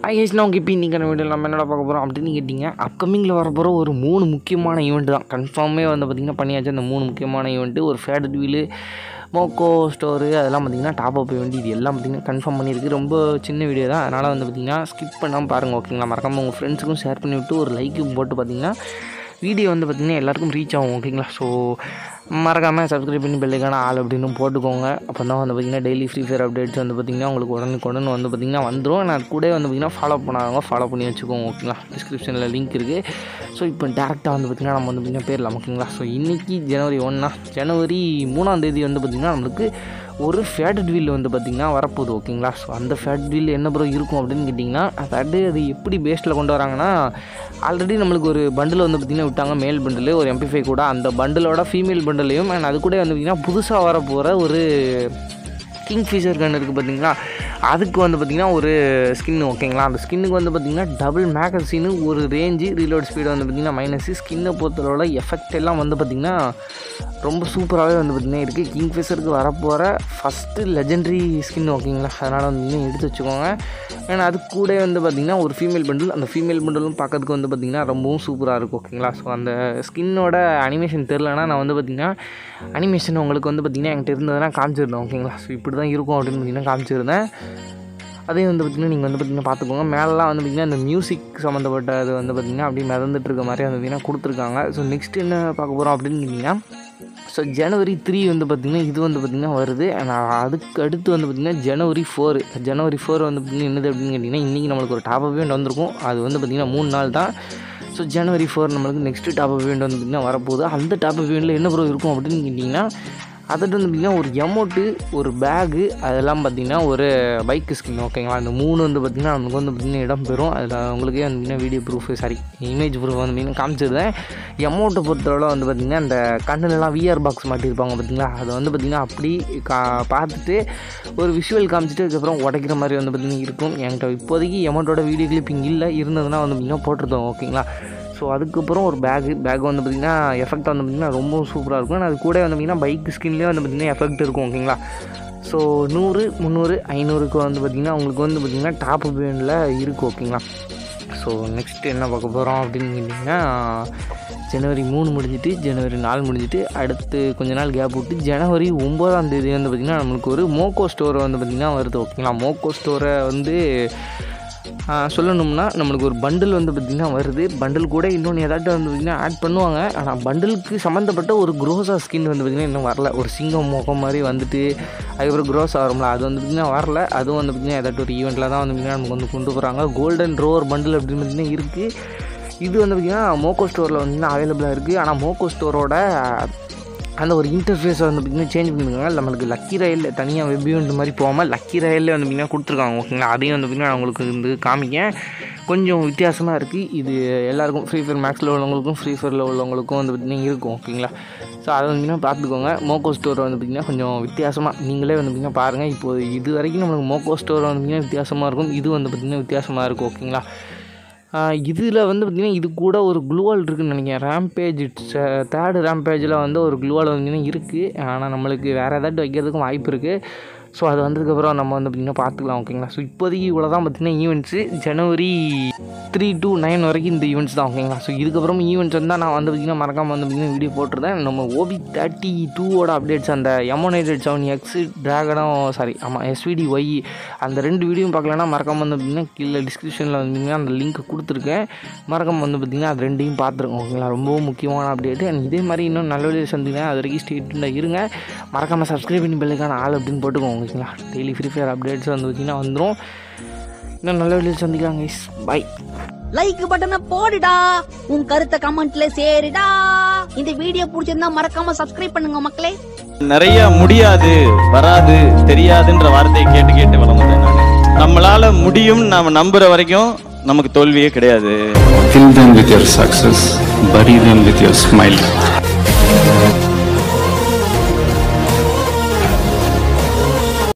IS நான் இப்போ இன்றைக்கி வீடியோ நம்ம என்னடா பார்க்க போகிறோம் அப்படின்னு கேட்டிங்க அப்கமிங்கில் வரப்போகிற ஒரு மூணு முக்கியமான ஈவெண்ட் தான் கன்ஃபார்மே வந்து பார்த்திங்கன்னா பண்ணியாச்சு அந்த மூணு முக்கியமான ஈவெண்ட்டு ஒரு ஃபேடட் வீலு மோக்கோ ஸ்டோரு அதெல்லாம் பார்த்திங்கன்னா டாப் அப் ஈவெண்ட் இது எல்லாம் பார்த்திங்கன்னா கன்ஃபார்ம் பண்ணியிருக்கு ரொம்ப சின்ன வீடியோ தான் அதனால் வந்து பார்த்திங்கன்னா ஸ்கிப் பண்ணாமல் பாருங்கள் ஓகேங்களா மறக்காமல் உங்கள் ஃப்ரெண்ட்ஸுக்கும் ஷேர் பண்ணி விட்டு ஒரு லைக்கு போட்டு பார்த்திங்கன்னா வீடியோ வந்து பார்த்திங்கன்னா எல்லாருக்கும் ரீச் ஆகும் ஓகேங்களா ஸோ மறக்காமல் சப்ஸ்கிரைப் பண்ணி பெல்லைக்கான ஆள் அப்படின்னு போட்டுக்கோங்க அப்போ தான் வந்து பார்த்திங்கன்னா டெய்லி ஃப்ரீ ஃபயர் அப்டேட்ஸ் வந்து பார்த்திங்கன்னா உங்களுக்கு உடனுக்குடன் வந்து பார்த்திங்கன்னா வந்துடும் நான் கூட வந்து பார்த்திங்கன்னா ஃபாலோ பண்ணாதவங்க ஃபாலோ பண்ணி வச்சுக்கோங்க ஓகேங்களா டிஸ்கிரிப்ஷனில் லிங்க் இருக்குது ஸோ இப்போ டேரெக்டாக வந்து பார்த்திங்கன்னா நம்ம வந்து பார்த்திங்கன்னா பேரலாம் ஓகேங்களா ஸோ இன்றைக்கி ஜனவரி ஒன்றா ஜனவரி மூணாம் தேதி வந்து பார்த்திங்கன்னா நம்மளுக்கு ஒரு ஃபேட்டட் வீல் வந்து பார்த்திங்கன்னா வரப்போகுது ஓகேங்களா ஸோ அந்த ஃபேட் வீல் என்ன ப்ரோ இருக்கும் அப்படின்னு கேட்டிங்கன்னா அதாவது அது எப்படி பேஸ்டில் கொண்டு வராங்கன்னா ஆல்ரெடி நம்மளுக்கு ஒரு பண்டில் வந்து பார்த்திங்கன்னா விட்டாங்க மேல் பண்டில் ஒரு எம்பிஃபை கூட அந்த பண்டிலோட ஃபீமேல் பண்டிலையும் அண்ட் அது கூட வந்து பார்த்திங்கன்னா புதுசாக வரப்போகிற ஒரு கிங் ஃபிஷர் கன் இருக்குது பார்த்தீங்களா அதுக்கு வந்து பார்த்திங்கன்னா ஒரு ஸ்கின் ஓகேங்களா அந்த ஸ்கின்னுக்கு வந்து பார்த்திங்கன்னா டபுள் மேகசினு ஒரு ரேஞ்சு ரீலோட் ஸ்பீடு வந்து பார்த்திங்கன்னா மைனஸ் ஸ்கின்னை பொறுத்தளவில் எஃபெக்ட் எல்லாம் வந்து பார்த்திங்கன்னா ரொம்ப சூப்பராகவே வந்து பார்த்திங்கன்னா இருக்குது கிங் ஃபிஷருக்கு வரப்போகிற ஃபஸ்ட்டு லெஜெண்டரி ஸ்கின் ஓகேங்களா அதனால் வந்து இன்னும் எடுத்து வச்சுக்கோங்க ஏன்னா அது கூட வந்து பார்த்திங்கன்னா ஒரு ஃபீமேல் பண்டில் அந்த ஃபீமேல் பண்டிலும் பார்க்கறதுக்கு வந்து பார்த்திங்கன்னா ரொம்பவும் சூப்பராக இருக்கும் ஓகேங்களா ஸோ அந்த ஸ்கின்னோட அனிமேஷன் தெரிலனா நான் வந்து பார்த்திங்கன்னா அனிமேஷன் உங்களுக்கு வந்து பார்த்திங்கன்னா என்கிட்ட இருந்ததுன்னா காமிச்சிருந்தேன் ஓகேங்களா ஸோ இப்படி தான் இருக்கும் அப்படின்னு பார்த்திங்கன்னா காமிச்சிருந்தேன் அதே வந்து பார்த்திங்கன்னா நீங்கள் வந்து பார்த்திங்கன்னா பார்த்துக்கோங்க மேலெலாம் வந்து பார்த்திங்கன்னா இந்த மியூசிக் சம்மந்தப்பட்ட இது வந்து பார்த்திங்கன்னா அப்படியே மிதந்துட்டு இருக்க மாதிரி வந்து பார்த்திங்கன்னா கொடுத்துருக்காங்க ஸோ நெக்ஸ்ட் என்ன பார்க்க போகிறோம் அப்படின்னு கேட்டிங்கன்னா ஸோ ஜனவரி த்ரீ வந்து பார்த்திங்கன்னா இது வந்து பார்த்திங்கன்னா வருது நான் அதுக்கு அடுத்து வந்து பார்த்திங்கன்னா ஜனவரி ஃபோர் ஜனவரி ஃபோர் வந்து பார்த்திங்கன்னா என்னது அப்படின்னு கேட்டிங்கன்னா இன்றைக்கி நம்மளுக்கு ஒரு டாப் அப் வந்திருக்கும் அது வந்து பார்த்திங்கன்னா மூணு நாள் தான் ஸோ ஜனவரி ஃபோர் நம்மளுக்கு நெக்ஸ்ட்டு டாப் அப் வந்து பார்த்திங்கன்னா வரப்போகுது அந்த டாப் அப் என்ன ப்ரோ இருக்கும் அப்படின்னு கேட்டிங்கன்னா அதுட்டு வந்து பார்த்திங்கன்னா ஒரு எமௌண்ட்டு ஒரு பேகு அதெல்லாம் பார்த்திங்கன்னா ஒரு பைக் ஸ்கின் ஓகேங்களா அந்த மூணு வந்து பார்த்திங்கன்னா நமக்கு வந்து பார்த்திங்கன்னா இடம் பெறும் அதில் உங்களுக்கே வந்து பார்த்திங்கன்னா video proof sorry image proof வந்து பார்த்திங்கன்னா காமிச்சிருந்தேன் எமௌண்ட்டை பொறுத்தளவு வந்து பார்த்திங்கன்னா இந்த கண்ணுலலாம் விஆர் பாக்ஸ் மாட்டியிருப்பாங்க பார்த்திங்களா அதை வந்து பார்த்திங்கன்னா அப்படி கா பார்த்துட்டு ஒரு விஷுவல் காமிச்சிட்டு அதுக்கப்புறம் உடைக்கிற மாதிரி வந்து பார்த்திங்கன்னா இருக்கும் என்கிட்ட இப்போதைக்கு எமௌண்ட்டோட வீடியோ கிளிப்பிங் இல்லை இருந்ததுன்னா வந்து பார்த்திங்கன்னா போட்டிருந்தோம் ஓகேங்களா ஸோ அதுக்கப்புறம் ஒரு பேகு பேக் வந்து பார்த்திங்கன்னா எஃபெக்ட் வந்து பார்த்திங்கன்னா ரொம்ப சூப்பராக இருக்கும் அது கூட வந்து பார்த்திங்கன்னா பைக் ஸ்கின்லேயே வந்து பார்த்திங்கன்னா எஃபெக்ட் இருக்கும் ஓகேங்களா ஸோ நூறு முந்நூறு ஐநூறுக்கு வந்து பார்த்திங்கன்னா உங்களுக்கு வந்து பார்த்திங்கன்னா டாப் பேனில் இருக்குது ஓகேங்களா ஸோ நெக்ஸ்ட்டு என்ன பார்க்க போகிறோம் அப்படின்னு கேட்டிங்கன்னா ஜனவரி மூணு முடிஞ்சிட்டு ஜனவரி நாலு முடிஞ்சிட்டு அடுத்து கொஞ்ச நாள் கேப் விட்டு ஜனவரி ஒம்போதாம் தேதி வந்து பார்த்திங்கன்னா நம்மளுக்கு ஒரு மோக்கோ ஸ்டோர் வந்து பார்த்திங்கன்னா வருது ஓகேங்களா மோக்கோ ஸ்டோரை வந்து சொல்லணும்னா நம்மளுக்கு ஒரு பண்டில் வந்து பார்த்திங்கன்னா வருது பண்டில் கூட இன்னொன்று ஏதாட்டும் வந்து பார்த்திங்கன்னா ஆட் பண்ணுவாங்க ஆனால் பண்டிலுக்கு சம்மந்தப்பட்ட ஒரு குரோஸா ஸ்கின் வந்து பார்த்திங்கன்னா இன்னும் வரல ஒரு சிங்கம் முகம் மாதிரி வந்துட்டு அதுக்கப்புறம் க்ரோஸ் ஆகும்ல அது வந்து பார்த்திங்கன்னா வரல அதுவும் வந்து பார்த்திங்கன்னா ஏதாட்டும் ஒரு ஈவெண்ட்டில் தான் வந்து பார்த்திங்கன்னா நமக்கு வந்து கொண்டு போகிறாங்க கோல்டன் ரோவர் பண்டில் அப்படின்னு பார்த்திங்கன்னா இருக்குது இது வந்து பார்த்திங்கன்னா மோக்கோ ஸ்டோரில் வந்து அவைலபிளாக இருக்குது ஆனால் மோக்கோ ஸ்டோரோட அந்த ஒரு இன்டர்ஃபேஸை வந்து பார்த்திங்கன்னா சேஞ்ச் பண்ணிருக்காங்க நம்மளுக்கு லக்கி ரயிலில் தனியாக வெப் ஈவெண்ட் மாதிரி போகாமல் லக்கி ரயிலில் வந்து பார்த்திங்கன்னா கொடுத்துருக்காங்க ஓகேங்களா அதையும் வந்து பார்த்திங்கன்னா நான் உங்களுக்கு வந்து காமிக்கேன் கொஞ்சம் வித்தியாசமாக இருக்குது இது எல்லாருக்கும் ஃப்ரீ ஃபயர் மேக்ஸில் உள்ளவங்களுக்கும் ஃப்ரீ ஃபயரில் உள்ளவங்களுக்கும் வந்து பார்த்திங்கன்னா இருக்கும் ஓகேங்களா ஸோ அதை வந்து பார்த்துக்கோங்க மோக்கோ ஸ்டோர் வந்து பார்த்திங்கன்னா கொஞ்சம் வித்தியாசமாக நீங்களே வந்து பார்த்திங்கன்னா பாருங்கள் இப்போது இது வரைக்கும் நம்மளுக்கு மோக்கோ ஸ்டோர் வந்து பார்த்திங்கன்னா வித்தியாசமாக இருக்கும் இது வந்து பார்த்திங்கன்னா வித்தியாசமாக இருக்கும் ஓகேங்களா இதில் வந்து பார்த்திங்கன்னா இது கூட ஒரு க்ளூவால் இருக்குதுன்னு நினைக்கிறேன் ரேம்பேஜ் தேர்டு ரேம்பேஜில் வந்து ஒரு க்ளூவால் வந்து இருக்குது ஆனால் நம்மளுக்கு வேறு ஏதாட்டும் வைக்கிறதுக்கும் வாய்ப்பு இருக்குது ஸோ அது வந்ததுக்கப்புறம் நம்ம வந்து பார்த்திங்கன்னா பார்த்துக்கலாம் ஓகேங்களா ஸோ இப்போதைக்கு இவ்வளோ தான் பார்த்திங்கன்னா events January three to nine வரைக்கும் இந்த ஈவெண்ட்ஸ் தான் ஓகேங்களா ஸோ இதுக்கப்புறம் ஈவெண்ட்ஸ் வந்தால் நான் வந்து பார்த்திங்கன்னா மறக்காமல் வந்து பார்த்திங்கன்னா வீடியோ போட்டிருந்தேன் நம்ம ஓபி தேர்ட்டி டூவோட அப்டேட்ஸ் அந்த எமோனைடட் செவன் எக்ஸ் ட்ராகனும் சாரி ஆமாம் எஸ்விடி ஒய் அந்த ரெண்டு வீடியோ பார்க்கலன்னா மறக்காமல் வந்து பார்த்திங்கன்னா கீழே டிஸ்கிரிப்ஷனில் வந்து அந்த லிங்க் கொடுத்துருக்கேன் மறக்காமல் வந்து பார்த்திங்கன்னா அது ரெண்டையும் பார்த்துருக்கோம் ஓகேங்களா ரொம்பவும் முக்கியமான அப்டேட்டு அண்ட் இதே மாதிரி இன்னும் நல்ல வீடியோ சந்திக்கிறேன் அது வரைக்கும் ஸ்டேட்டாக இருங்க மறக்காமல் சப்ஸ்கிரைப் பண்ணி பெல்லுக்கான ஆள் அப்படின்னு போட்டுக்கோங்க ஓகேங்களா டெய்லி ஃப்ரீ ஃபயர் அப்டேட்ஸ் வந்து பார்த்திங்கன்னா வந்துடும் இன்னும் நல்ல வீடியோ சந்திக்கலாம் கைஸ் பை லைக் பட்டனை போடுடா உன் கருத்தை கமெண்ட்ல சேருடா இந்த வீடியோ பிடிச்சிருந்தா மறக்காம சப்ஸ்கிரைப் பண்ணுங்க மக்களே நிறைய முடியாது வராது தெரியாதுன்ற வார்த்தையை கேட்டு கேட்டு வளர்ந்தேன் நான் நம்மளால முடியும் நாம நம்புற வரைக்கும் நமக்கு தோல்வியே கிடையாது Kill them with your success, bury them with your smile.